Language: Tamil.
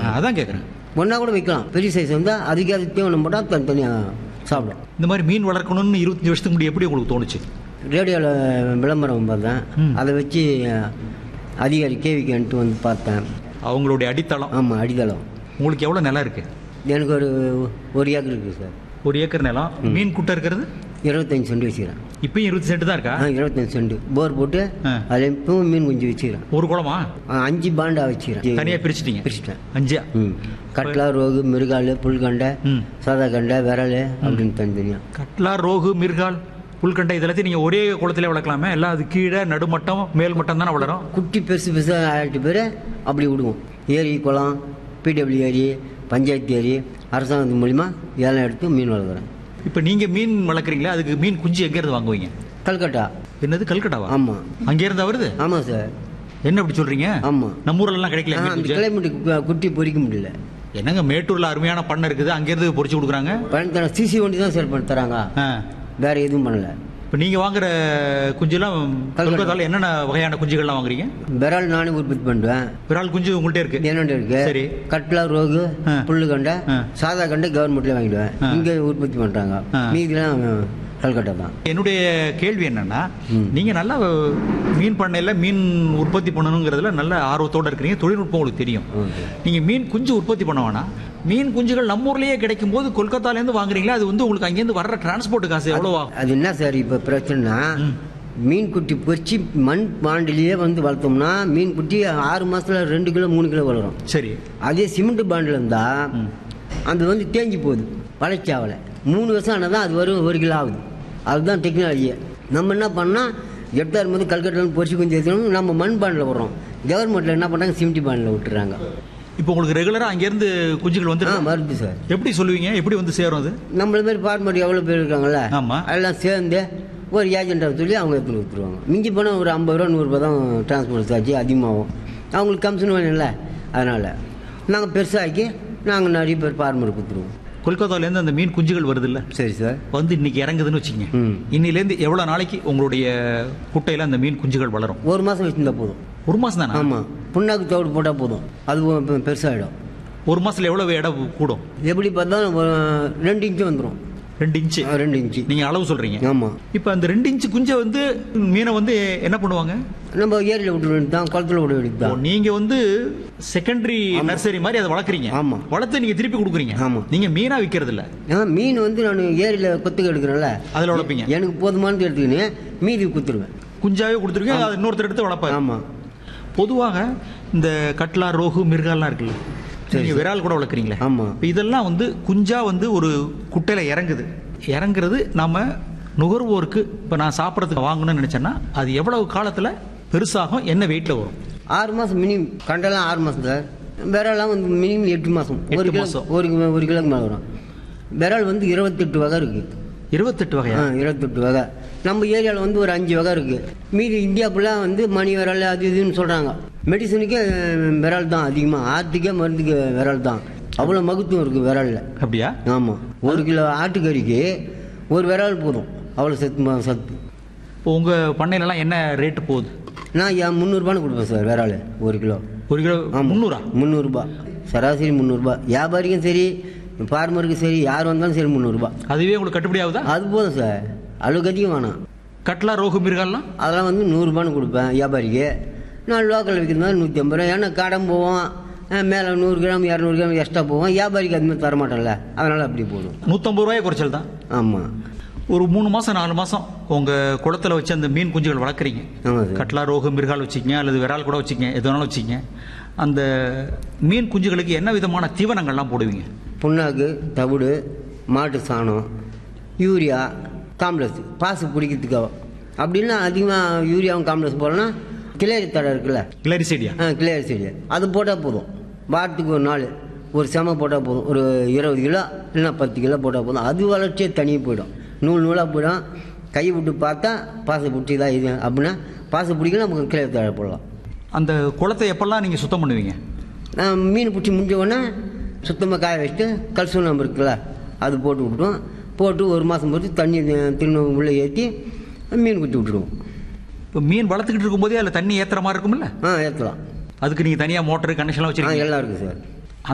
அதான் கேட்குறேன் ஒன்றா கூட வைக்கலாம் பெரிய சைஸ் வந்தால் அதுக்கு அது தீவனம் போட்டால் தனித்தனியாக சாப்பிடும் இந்த மாதிரி மீன் வளர்க்கணும்னு இருபத்தஞ்சு வருஷத்துக்கு முன்னாடி எப்படி உங்களுக்கு தோணுச்சு ரேடியோவில் விளம்பரம் பார்த்தேன் ம். அதை வச்சு அதிகாரி கேவிக்கன்ட்டு வந்து பார்த்தேன் அவங்களுடைய அடித்தளம் ஆமாம் அடித்தளம் உங்களுக்கு எவ்வளோ நிலம் இருக்கு எனக்கு ஒரு ஒரு ஏக்கர் இருக்குது சார் ஒரு ஏக்கர் நிலம் மீன் குட்டை இருக்கிறது இருபத்தஞ்சி சென்ட் வச்சுக்கிறேன் இப்பயும் இருபது சென்ட் தான் இருக்கா ஆ இருபத்தஞ்சி சென்ட் போர் போட்டு ஆ. அதில் இப்பவும் மீன் குஞ்சு வச்சுக்கிறேன் ஒரு குளமா ஆ, அஞ்சு பாண்டா வச்சுக்கிறேன் தனியா பிரிச்சிட்டீங்க பிரிச்சிட்டேன் அஞ்சா ம் கட்லா ரோகு மிருகால் புல்கண்டை ம் சாதா கண்டை விரல் அப்படின்னு தனித்தனியாக கட்லா ரோகு மிர்கால் புல்கண்டை இதெல்லாத்தையும் நீங்க ஒரே குளத்திலே வளர்க்கலாமே எல்லாம் அது கீழே நடுமட்டம் மேல் மட்டம் தானே வளரும் குட்டி பெருசு பெருசாக ஆயிரத்து பேர் அப்படி விடுவோம் ஏரி குளம் பிடபிள்யூ ஏரி பஞ்சாயத்து ஏரி அரசாங்கத்து மூலிமா இதெல்லாம் எடுத்து மீன் வளர்க்குறேன் இப்போ நீங்க மீன் வளர்க்குறீங்களா அதுக்கு மீன் குஞ்சு எங்க இருந்து வாங்குவீங்க கல்கட்டா என்னது கல்கட்டாவா ஆமாம் அங்க இருந்தா வருது ஆமாம் சார் என்ன அப்படி சொல்றீங்க ஆமாம் நம்ம ஊர்ல எல்லாம் கிடைக்கல மீன் அந்த குஞ்சு கிளைமேட்டுக்கு குட்டி பொறிக்க முடியல என்னங்க மேட்டூர்ல அருமையான பண்ணை இருக்குது அங்க இருந்து பொரிச்சு கொடுக்குறாங்க பயணத்தன சிசி வண்டி தான் சேல் பண்ணி தராங்க ஆ. வேற எதுவும் பண்ணல இப்போ நீங்க வாங்குற குஞ்செல்லாம் கொல்கத்தால என்னென்ன வகையான குஞ்சுகள்லாம் வாங்குறீங்க விரால் நானே உற்பத்தி பண்ணுவேன் விரால் குஞ்சு உங்கள்கிட்ட இருக்கு என்னென்ன இருக்கு சரி. கட்லா ரோகு ஆ. புல்லு கண்டை ஆ. சாதா கண்டை கவர்மெண்ட்ல வாங்கிடுவேன் ஆ. இங்கே உற்பத்தி பண்றாங்க ஆ. மீதிலாம் கல்கட்டா தான் என்னுடைய கேள்வி என்னன்னா ம். நீங்க நல்லா மீன் பண்ணையில மீன் உற்பத்தி பண்ணணுங்கிறதுல நல்ல ஆர்வத்தோட இருக்கிறீங்க தொழில்நுட்பம் உங்களுக்கு தெரியும் ஓகே. நீங்க மீன் குஞ்சு உற்பத்தி பண்ண வேணாம் மீன் குஞ்சுகள் நம்ம ஊர்லயே கிடைக்கும் போது கொல்கத்தால இருந்து வாங்குறீங்களா அது வந்து உங்களுக்கு அங்கேருந்து வர்ற டிரான்ஸ்போர்ட் காசு எவ்வளவு ஆகும் அது என்ன சார் இப்போ பிரச்சனைனா மீன் குட்டி பொறிச்சு மண் பாண்டிலேயே வந்து வளர்த்தோம்னா மீன் குட்டி ஆறு மாசத்துல ரெண்டு கிலோ மூணு கிலோ வளரும் சரி அதே சிமெண்ட் பாண்டில் இருந்தா அது வந்து தேஞ்சு போகுது வளர்ச்சி ஆகலை மூணு வருஷம் ஆனால் தான் அது வரும் ஒரு கிலோ ஆகுது அதுதான் டெக்னாலஜி நம்ம என்ன பண்ணால் எட்டாயிரம் போது கல்கட்டில் பொறிச்சு கொஞ்சம் ஏற்றணும் நம்ம மண் பாண்டில் விடுறோம் கவர்மெண்ட்டில் என்ன பண்ணுறாங்க சிமெண்ட் பாண்டில் விட்டுறாங்க இப்போ உங்களுக்கு ரெகுலரா அங்க இருந்து குஞ்சுகள் வந்து ஆ வருது சார் எப்படி சொல்லுவீங்க எப்படி வந்து சேரும் அது நம்மள மாதிரி ஃபார்மர் எவ்வளோ பேர் இருக்காங்கல்ல ஆமா. எல்லாம் சேர்ந்து ஒரு ஏஜென்ட்டை சொல்லி அவங்க எடுத்துன்னு கொடுத்துருவாங்க மிஞ்சி போனால் ஒரு ஐம்பது ரூபா நூறுரூபா தான் டிரான்ஸ்போர்ட் சார்ஜ் அதிகமாகும் அவங்களுக்கு கமிஷன் வேணும்ல அதனால் நாங்கள் பெருசாக்கி நாங்கள் நிறைய பேர் ஃபார்மர் கொடுத்துருவோம் கொல்கத்தால இருந்து அந்த மீன் குஞ்சுகள் வருது இல்ல சரி சார் வந்து இன்னைக்கு இறங்குதுன்னு வச்சுக்கங்க ம். இன்னிலேருந்து எவ்வளவு நாளைக்கு உங்களுடைய குட்டையில அந்த மீன் குஞ்சுகள் வளரும் ஒரு மாதம் வச்சுருந்தா போதும் ஒரு மாசம் தானே ஆமாம் புண்ணாக்கு தவிடு போட்டால் போதும் அது பெ- பெருசாகிடும் ஒரு மாசத்துல எவ்வளவு இடம் கூடும் எப்படி பார்த்தாலும் ஒரு ரெண்டு இன்ச்சு வந்துடும் ரெண்டு இன்ச்சு ரெண்டு இன்ச்சு நீங்க அளவு சொல்றீங்க ஆமாம் இப்ப அந்த ரெண்டு இன்ச்சு குஞ்சை வந்து மீனை வந்து என்ன பண்ணுவாங்க நம்ம ஏரியில் விட்டு வேண்டியது தான் குளத்துல விட வேண்டியது ஓ, தான் நீங்க வந்து செகண்டரி நர்சரி மாதிரி அதை வளர்க்குறீங்க ஆமா. வளர்த்து நீங்க திருப்பி கொடுக்குறீங்க ஆமா. நீங்க மீனா விக்கிறது இல்ல ஏன்னா மீன் வந்து நான் ஏரியில் கொத்துக்கு எடுக்கிறேன்ல அதுல வளர்ப்பீங்க எனக்கு போதுமானது எடுத்துக்கின்னு மீதி குத்துருவேன் குஞ்சாவே கொடுத்துருக்கீங்க அது இன்னொருத்தர் எடுத்து வளர்ப்பாரு ஆமாம் பொதுவாக இந்த கட்லா ரோகு மிருகாலாம் இருக்குல்ல சரி, நீங்க விரால் கூட வளர்க்குறீங்களே ஆமா. இப்ப இதெல்லாம் வந்து குஞ்சா வந்து ஒரு குட்டையில இறங்குது இறங்குறது நாம நுகர்வோருக்கு இப்ப நான் சாப்பிட்றதுக்கு வாங்கணும்னு நினைச்சேன்னா அது எவ்வளவு காலத்துல பெருசாகும் என்ன வெயிட்ல வரும் ஆறு மாதம் மினிமம் கண்டெல்லாம் ஆறு மாதம் சார் விரலாம் வந்து மினிமம் எட்டு மாதம் ஒரு எட்டு கிலோ மாசம். ஒரு கிலோ ஒரு கிலோக்கு மேலே வரும் விரல் வந்து இருபத்தெட்டு வகை இருக்குது இருபத்தெட்டு வகையா ஆ இருபத்தெட்டு வகை நம்ம ஏரியாவில் வந்து ஒரு அஞ்சு வகை இருக்குது மீதி இந்தியா ஃபுல்லாக வந்து மணி விரல் அது இதுன்னு சொல்கிறாங்க மெடிசனுக்கே விரல் தான் அதிகமாக ஆட்டுக்கே மருந்துக்கு விரல் தான் அவ்வளோ மகத்துவம் இருக்குது விரலில் அப்படியா ஆமாம் ஒரு கிலோ ஆட்டுக்கறிக்கு ஒரு விரல் போதும் அவ்வளோ சத்து ம- சத்து இப்போ உங்க பண்ணையில எல்லாம் என்ன ரேட்டு போகுது நான் ஏன் முந்நூறுபான்னு கொடுப்பேன் சார் விரல் ஒரு கிலோ ஒரு கிலோ ஆமா. முந்நூறா முந்நூறுபா சராசரி முந்நூறுபா வியாபாரிக்கும் சரி ஃபார்மருக்கும் சரி யார் வந்தாலும் சரி முந்நூறுபா அதுவே உங்களுக்கு கட்டுப்படி ஆகுதா அது போதும் சார் அளவுக்கு அதிகம் வேணாம் கட்லா ரோகு மிருகாலாம் அதெல்லாம் அதெல்லாம் வந்து நூறுரூபான்னு கொடுப்பேன் வியாபாரிக்கு நான் லோக்கல் விற்கிறதுனால நூற்றி ஐம்பது ரூபா ஏன்னா கடன் போவோம் அஹ் மேலே நூறு கிராம் இரநூறு கிராம் எக்ஸ்ட்ரா போவோம் வியாபாரிக்கு அது மாதிரி தரமாட்டேன்ல அதனால் அப்படி போதும் நூற்றம்பது ரூபாய் குறைச்சல் தான் ஆமாம் ஒரு மூணு மாசம் நாலு மாசம் உங்க குளத்துல வச்சு அந்த மீன் குஞ்சுகள் வளர்க்குறீங்க ஆமாம் சார் கட்லா ரோகு மிருகால் வச்சுக்கங்க அல்லது விரால் கூட வச்சுக்கங்க எது வேணாலும் வச்சுக்கங்க அந்த மீன் குஞ்சுகளுக்கு என்ன விதமான தீவனங்கள்லாம் போடுவீங்க புண்ணாக்கு தவிடு மாட்டு சாணம் யூரியா காம்ப்ளெக்ஸ் பாசு பிடிக்கிறதுக்காக அப்படின்னா அதிகமாக யூரியாவும் காம்ப்ளெக்ஸ் போடலாம் கிளேரி தடை இருக்குல்ல கிளரிசைடியா ஆ கிளியர் செடி அது போட்டால் போதும் வாரத்துக்கு ஒரு நாள் ஒரு செம போட்டால் போதும் ஒரு இருபது கிலோ இல்லைன்னா பத்து கிலோ போட்டால் போதும் அது வளர்ச்சியே தனியாக போயிடும் நூல் நூலாக போயிடும் கை விட்டு பார்த்தா பாசை பிடிச்சி தான் இது அப்படின்னா பாசை பிடிக்கலாம் நமக்கு கிளியர் தழை போடலாம் அந்த குளத்தை எப்பெல்லாம் நீங்க சுத்தம் பண்ணுவீங்க நான் மீன் பிடிச்சி முடிஞ்ச உடனே சுத்தமாக காய வச்சுட்டு கல்சூனம் இருக்குல்ல அது போட்டு விட்டுருவோம் போட்டு ஒரு மாதம் பொறுத்து தண்ணி திரும்ப உள்ளே ஏற்றி மீன் குத்தி விட்டுருவோம் இப்போ மீன் வளர்த்துக்கிட்டு இருக்கும்போதே அதில் தண்ணி ஏத்துற மாதிரி இருக்கும்ல ஆ ஏற்றலாம் அதுக்கு நீங்க தனியா மோட்டர் கனெக்ஷன்லாம் ஆ வச்சிருக்கீங்க எல்லாம் இருக்குது சார்